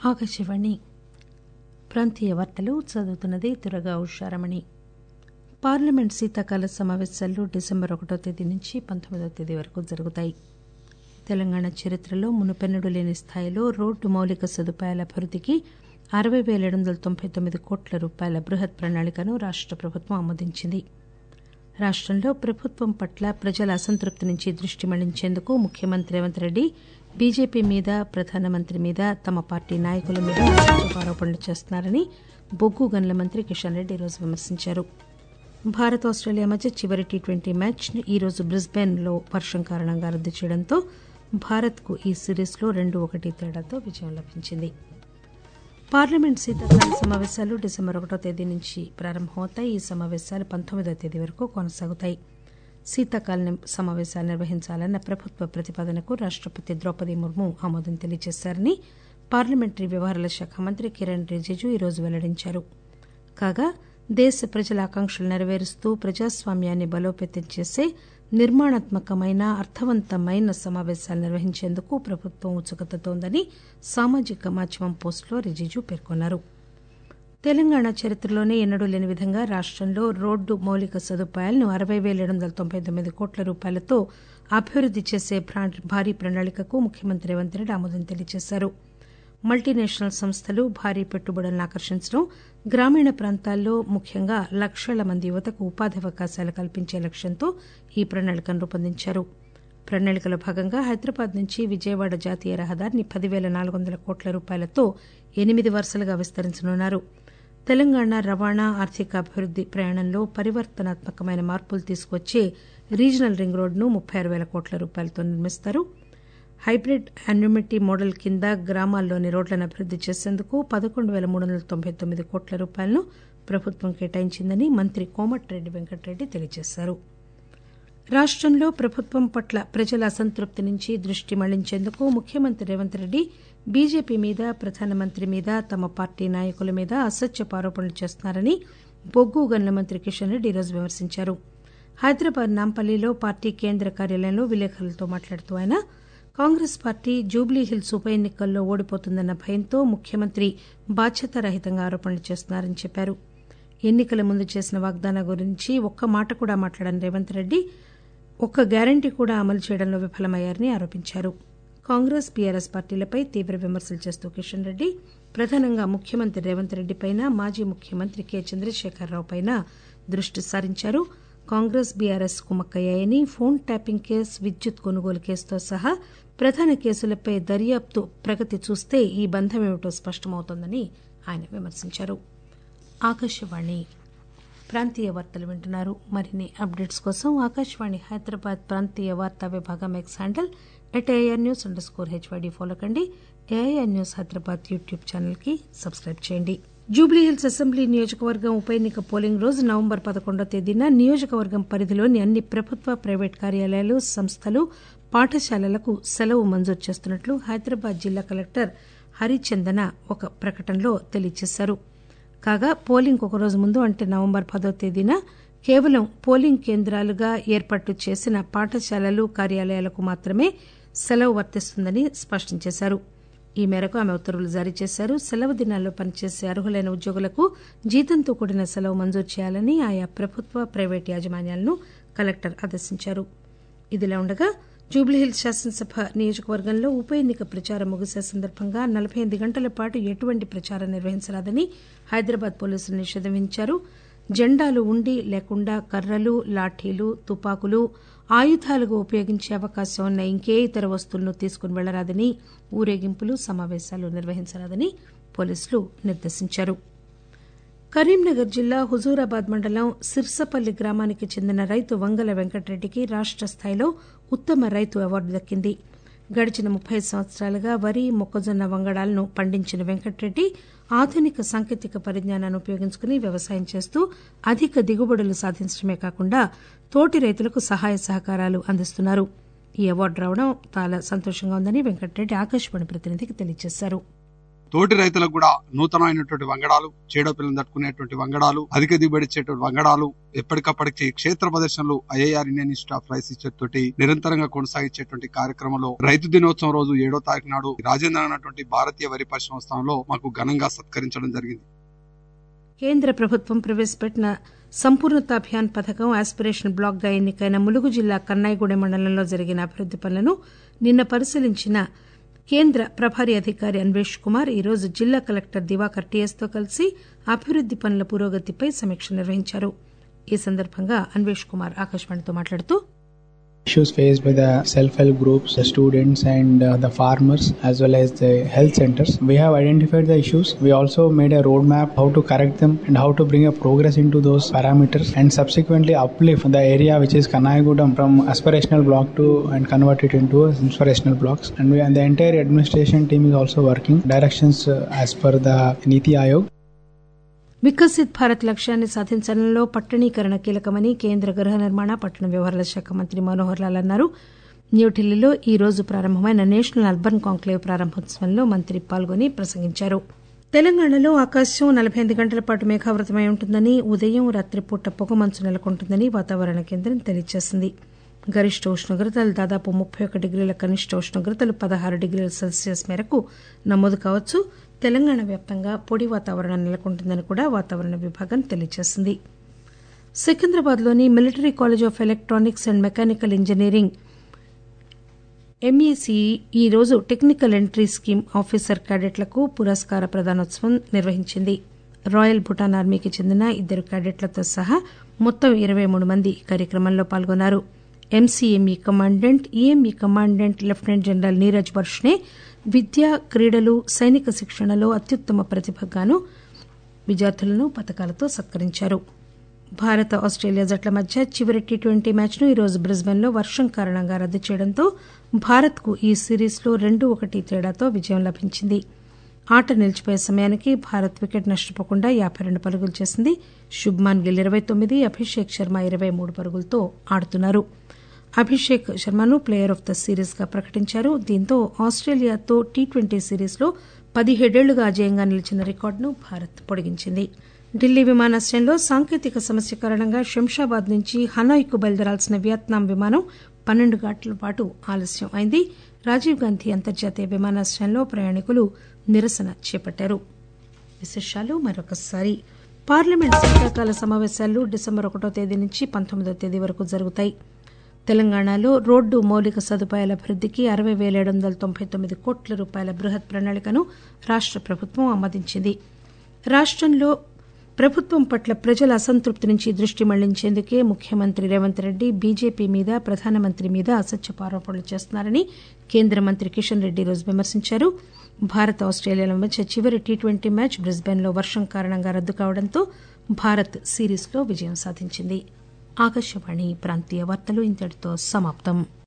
ఆకాశవాణి ప్రాంతీయ వార్తలు చదువుతున్నది దురగా ఉషారమణి పార్లమెంట్ శీతాకాల సమావేశాలు డిసెంబర్ ఒకటో తేదీ నుంచి పంతొమ్మిదవ తేదీ వరకు జరుగుతాయి తెలంగాణ చరిత్రలో మునుపెన్నడూ లేని స్థాయిలో రోడ్డు మౌలిక సదుపాయాల అభివృద్దికి అరవై పేల ఏడు వందల తొంభై తొమ్మిది కోట్ల రూపాయల బృహత్ ప్రణాళికను రాష్ట ప్రభుత్వం ఆమోదించింది రాష్టంలో ప్రభుత్వం పట్ల ప్రజల అసంతృప్తి నుంచి దృష్టి మళ్లించేందుకు ముఖ్యమంత్రి రేవంత్ రెడ్డి బీజేపీ మీద ప్రధానమంత్రి మీద తమ పార్టీ నాయకుల మీద అసత్యపు ఆరోపణలు చేస్తున్నారని బొగ్గు గనుల మంత్రి కిషన్ రెడ్డి ఈరోజు విమర్శించారు భారత్ ఆస్టేలియా మధ్య చివరి టీ ట్వంటీ మ్యాచ్ ఈరోజు బ్రిస్బెన్ లో వర్షం కారణంగా రద్దు చేయడంతో భారత్ కు ఈ సిరీస్ లో రెండు ఒకటి తేడాతో విజయం లభించింది పార్లమెంట్ శీతాకాల సమావేశాలు డిసెంబర్ ఒకటో తేదీ నుంచి ప్రారంభమవుతాయి ఈ సమావేశాలు పంతొమ్మిదో తేదీ వరకు కొనసాగుతాయి శీతాకాల సమావేశాలు నిర్వహించాలన్న ప్రభుత్వ ప్రతిపాదనకు రాష్టపతి ద్రౌపది ముర్ము ఆమోదం తెలియజేశారని పార్లమెంటరీ వ్యవహారాల శాఖ మంత్రి కిరణ్ రిజిజు ఈరోజు వెల్లడించారు కాగా దేశ ప్రజల ఆకాంక్షలు నెరవేరుస్తూ ప్రజాస్వామ్యాన్ని బలోపేతం చేసే నిర్మాణాత్మకమైన అర్థవంతమైన సమావేశాలు నిర్వహించేందుకు ప్రభుత్వం ఉత్సుకతతో ఉందని సామాజిక మాధ్యమం పోస్టులో రిజిజు పేర్కొన్నారు తెలంగాణ చరిత్రలోనే ఎన్నడూ లేని విధంగా రాష్టంలో రోడ్డు మౌలిక సదుపాయాలను అరవై పేల ఏడు వందల తొంభై తొమ్మిది కోట్ల రూపాయలతో అభివృద్ది చేసే భారీ ప్రణాళికకు ముఖ్యమంత్రి రేవంత్ రెడ్డి ఆమోదం తెలియజేశారు మల్టీనేషనల్ సంస్థలు భారీ పెట్టుబడులను ఆకర్షించడం గ్రామీణ ప్రాంతాల్లో ముఖ్యంగా లక్షల మంది యువతకు ఉపాధి అవకాశాలు కల్పించే లక్ష్యంతో ఈ ప్రణాళికను రూపొందించారు ప్రణాళికలో భాగంగా హైదరాబాద్ నుంచి విజయవాడ జాతీయ రహదారిని పదివేల నాలుగు వందల కోట్ల రూపాయలతో ఎనిమిది వరుసలుగా విస్తరించనున్నారు తెలంగాణ రవాణా ఆర్థికాభివృద్ది ప్రయాణంలో పరివర్తనాత్మకమైన మార్పులు తీసుకొచ్చే రీజనల్ రింగ్ రోడ్డును ముప్పై ఆరు పేల కోట్ల రూపాయలతో నిర్మిస్తారు హైబ్రిడ్ అన్యుమిటీ మోడల్ కింద గ్రామాల్లోని రోడ్లను అభివృద్ది చేసేందుకు పదకొండు పేల మూడు వందల తొంభై తొమ్మిది కోట్ల రూపాయలను ప్రభుత్వం కేటాయించిందని మంత్రి కోమటిరెడ్డి వెంకటరెడ్డి తెలియజేశారు రాష్టంలో ప్రభుత్వం పట్ల ప్రజల అసంతృప్తి నుంచి దృష్టి మళ్లించేందుకు ముఖ్యమంత్రి రేవంత్ రెడ్డి బీజేపీ మీద ప్రధానమంత్రి మీద తమ పార్టీ నాయకుల మీద అసత్యపు ఆరోపణలు చేస్తున్నారని బొగ్గు గనుల మంత్రి కిషన్ రెడ్డి ఈరోజు విమర్శించారు హైదరాబాద్ నాంపల్లిలో పార్టీ కేంద్ర కార్యాలయంలో విలేకరులతో మాట్లాడుతూ ఆయన కాంగ్రెస్ పార్టీ జూబ్లీహిల్స్ ఉప ఎన్నికల్లో ఓడిపోతుందన్న భయంతో ముఖ్యమంత్రి బాధ్యతారహితంగా ఆరోపణలు చేస్తున్నారని చెప్పారు ఎన్నికల ముందు చేసిన వాగ్దానం గురించి ఒక్క మాట కూడా మాట్లాడని రేవంత్ రెడ్డి ఒక్క గ్యారంటీ కూడా అమలు చేయడంలో విఫలమయ్యారని ఆరోపించారు కాంగ్రెస్ బీఆర్ఎస్ పార్టీలపై తీవ్ర విమర్శలు చేస్తూ కిషన్ రెడ్డి ప్రధానంగా ముఖ్యమంత్రి రేవంత్ రెడ్డిపైన మాజీ ముఖ్యమంత్రి కె చంద్రశేఖరరావు పైన దృష్టి సారించారు కాంగ్రెస్ బీఆర్ఎస్ కుమ్మక్కయ్యాయని ఫోన్ ట్యాపింగ్ కేసు విద్యుత్ కొనుగోలు కేసుతో సహా ప్రధాన కేసులపై దర్యాప్తు ప్రగతి చూస్తే ఈ బంధమేమిటో స్పష్టమవుతోందని ఆయన విమర్శించారు ఆకాశవాణి ప్రాంతీయ వార్తలు వింటున్నారు మరిన్ని అప్డేట్స్ కోసం ఆకాశవాణి హైదరాబాద్ ప్రాంతీయ వార్తా విభాగం X handle at AR news underscore HYD follow కండి AIR news Hyderabad YouTube channel కి సబ్స్క్రైబ్ చేయండి జూబ్లీహిల్స్ అసెంబ్లీ నియోజకవర్గం ఉప ఎన్నిక పోలింగ్ రోజు నవంబర్ పదకొండో తేదీన నియోజకవర్గం పరిధిలోని అన్ని ప్రభుత్వ ప్రైవేట్ కార్యాలయాలు సంస్థలు పాఠశాలలకు సెలవు మంజూరు చేస్తున్నట్లు హైదరాబాద్ జిల్లా కలెక్టర్ హరిచందన ఒక ప్రకటనలో తెలియజేశారు కాగా పోలింగ్ ఒక రోజు ముందు అంటే నవంబర్ పదో తేదీన కేవలం పోలింగ్ కేంద్రాలుగా ఏర్పాటు చేసిన పాఠశాలలు కార్యాలయాలకు మాత్రమే సెలవు వర్తిస్తుందని స్పష్టం చేశారు ఈ మేరకు ఆమె ఉత్తర్వులు జారీ చేశారు సెలవు దినాల్లో పనిచేసే అర్హులైన ఉద్యోగులకు జీతంతో కూడిన సెలవు మంజూరు చేయాలని ఆయా ప్రభుత్వ ప్రైవేటు యాజమాన్యాలను కలెక్టర్ ఆదేశించారు ఇదిలా ఉండగా జూబ్లీహిల్స్ శాసనసభ నియోజకవర్గంలో ఉప ఎన్నిక ప్రచారం ముగిసే సందర్భంగా నలబై ఎనిమిది గంటల పాటు ఎటువంటి ప్రచారం నిర్వహించరాదని హైదరాబాద్ పోలీసులు నిషేధం విధించారు జెండాలు ఉండి లేకుండా కర్రలు లాఠీలు తుపాకులు ఆయుధాలుగా ఉపయోగించే అవకాశం ఉన్న ఇంకే ఇతర వస్తువులను తీసుకుని వెళ్లరాదని ఊరేగింపులు సమావేశాలు నిర్వహించరాదని పోలీసులు నిర్దేశించారు కరీంనగర్ జిల్లా హుజూరాబాద్ మండలం సిర్సపల్లి గ్రామానికి చెందిన రైతు వంగల వెంకటరెడ్డికి రాష్ట స్థాయిలో ఉత్తమ రైతు అవార్డు దక్కింది గడిచిన ముప్పై సంవత్సరాలుగా వరి మొక్కజొన్న వంగడాలను పండించిన వెంకటరెడ్డి ఆధునిక సాంకేతిక పరిజ్ఞానాన్ని ఉపయోగించుకుని వ్యవసాయం చేస్తూ అధిక దిగుబడులు సాధించడమే కాకుండా తోటి రైతులకు సహాయ సహకారాలు అందిస్తున్నారు ఈ అవార్డు రావడం చాలా సంతోషంగా ఉందని వెంకటరెడ్డి ఆకాశవాణి ప్రతినిధికి తెలియజేశారు తోటి రైతులకు కూడా నూతనమైనటువంటి వంగడాలు చేడపిల్లను తట్టుకునేటువంటి వంగడాలు అధిక దిగుబడి ఇచ్చేటువంటి వంగడాలు ఎప్పటికప్పటికి క్షేత్ర ప్రదర్శనలు IIR Indian institute of rice institute తోటి నిరంతరంగా కొనసాగించేటువంటి కార్యక్రమంలో రైతు దినోత్సవం రోజు ఏడో తారీఖు నాడు రాజేంద్ర అన్నటువంటి భారతీయ వరి పరిశ్రమ స్థానంలో మాకు ఘనంగా సత్కరించడం జరిగింది కేంద్ర ప్రభుత్వం ప్రవేశపెట్టిన సంపూర్ణత అభియాన్ పథకం ఆస్పిరేషన్ బ్లాక్ గా ఎన్నికైన ములుగు జిల్లా కన్నాయిగూడెం మండలంలో జరిగిన అభివృద్ది పనులను నిన్న పరిశీలించిన కేంద్ర ప్రభారీ అధికారి అన్వేష్ కుమార్ ఈరోజు జిల్లా కలెక్టర్ దివాకర్ టీఎస్ తో కలిసి అభివృద్ది పనుల పురోగతిపై సమీక్ష నిర్వహించారు ఈ సందర్భంగా అన్వేష్ కుమార్ ఆకాశవాణితో మాట్లాడుతూ issues faced by the self-help groups, the students and uh, the farmers as well as the health centers. We have identified the issues. We also made a roadmap how to correct them and how to bring a progress into those parameters and subsequently uplift the area which is Kanayagudam from aspirational block to and convert it into inspirational blocks. And, we, and the entire administration team is also working directions uh, as per the Niti Ayog. Viksit Bharat లక్ష్యాన్ని సాధించడంలో పట్టణీకరణ కీలకమని కేంద్ర గృహ నిర్మాణ పట్టణ వ్యవహారాల శాఖ మంత్రి మనోహర్ లాల్ అన్నారు న్యూఢిల్లీలో ఈ రోజు ప్రారంభమైన నేషనల్ అర్బన్ కాంక్లేవ్ ప్రారంభోత్సవంలో మంత్రి పాల్గొని ప్రసంగించారు తెలంగాణలో ఆకాశం నలభై ఎనిమిది గంటల పాటు మేఘావృతమై ఉంటుందని ఉదయం రాత్రిపూట పొగమంచు నెలకొంటుందని వాతావరణ కేంద్రం తెలియజేసింది గరిష్ట ఉష్ణోగ్రతలు దాదాపు ముప్పై ఒక డిగ్రీల కనిష్ట ఉష్ణోగ్రతలు పదహారు డిగ్రీల సెల్సియస్ మేరకు నమోదు కావచ్చు తెలంగాణ వ్యాప్తంగా పొడి వాతావరణం నెలకొంటుందని కూడా వాతావరణ విభాగం తెలియజేసింది సికింద్రాబాద్లోని military college of electronics and mechanical engineering MEC ఈ రోజు టెక్నికల్ ఎంట్రీ స్కీమ్ ఆఫీసర్ క్యాడెట్లకు పురస్కార ప్రదానోత్సవం నిర్వహించింది రాయల్ భూటాన్ ఆర్మీకి చెందిన ఇద్దరు క్యాడెట్లతో సహా మొత్తం ఇరవై మూడు మంది ఈ కార్యక్రమంలో పాల్గొన్నారు MCME commandant EME commandant lieutenant general Neeraj Varshney విద్య క్రీడలు సైనిక శిక్షణలో అత్యుత్తమ ప్రతిభగాను విద్యార్థులను పథకాలతో సత్కరించారు భారత ఆస్ట్రేలియా జట్ల మధ్య చివరి టీ ట్వంటీ మ్యాచ్ను ఈరోజు బ్రిస్బెన్లో వర్షం కారణంగా రద్దు చేయడంతో భారత్కు ఈ సిరీస్లో రెండు ఒకటి తేడాతో విజయం లభించింది ఆట నిలిచిపోయే సమయానికి భారత్ వికెట్ నష్టపోకుండా యాబై రెండు పరుగులు చేసింది శుభ్మాన్ గిల్ ఇరవై తొమ్మిది అభిషేక్ శర్మ ఇరవై మూడు పరుగులతో ఆడుతున్నారు అభిషేక్ శర్మను ప్లేయర్ ఆఫ్ ద సిరీస్ గా ప్రకటించారు దీంతో ఆస్ట్రేలియాతో టీ ట్వంటీ సిరీస్లో పదిహేడేళ్లుగా అజేయంగా నిలిచిన రికార్డును భారత్ పొడిగించింది ఢిల్లీ విమానాశ్రయంలో సాంకేతిక సమస్య కారణంగా శంషాబాద్ నుంచి హనాయ్కు బయలుదేరాల్సిన వియత్నాం విమానం పన్నెండు గంటల పాటు ఆలస్యం అయింది రాజీవ్ గాంధీ అంతర్జాతీయ విమానాశ్రయంలో ప్రయాణికులు నిరసన చేపట్టారు విశేషాలు మరొకసారి పార్లమెంట్ శీతాకాల సమావేశాలు డిసెంబర్ ఒకటో తేదీ నుంచి పంతొమ్మిదో తేదీ వరకు జరుగుతాయి తెలంగాణలో రోడ్డు మౌలిక సదుపాయాల అభివృద్దికి అరవై పేల ఏడు వందల తొంభై తొమ్మిది కోట్ల రూపాయల బృహత్ ప్రణాళికను రాష్ట ప్రభుత్వం ఆమోదించింది రాష్టంలో ప్రభుత్వం పట్ల ప్రజల అసంతృప్తి నుంచి దృష్టి మళ్లించేందుకే ముఖ్యమంత్రి రేవంత్ రెడ్డి బీజేపీ మీద ప్రధానమంత్రి మీద అసత్యపు ఆరోపణలు చేస్తున్నారని కేంద్ర మంత్రి కిషన్ రెడ్డి ఈరోజు విమర్శించారు భారత్ ఆస్ట్రేలియాల మధ్య చివరి టీ ట్వంటీ మ్యాచ్ బ్రిస్బెన్లో వర్షం కారణంగా రద్దు కావడంతో భారత్ సిరీస్లో విజయం సాధించింది ఆకాశవాణి ప్రాంతీయ వార్తలు ఇంతటితో సమాప్తం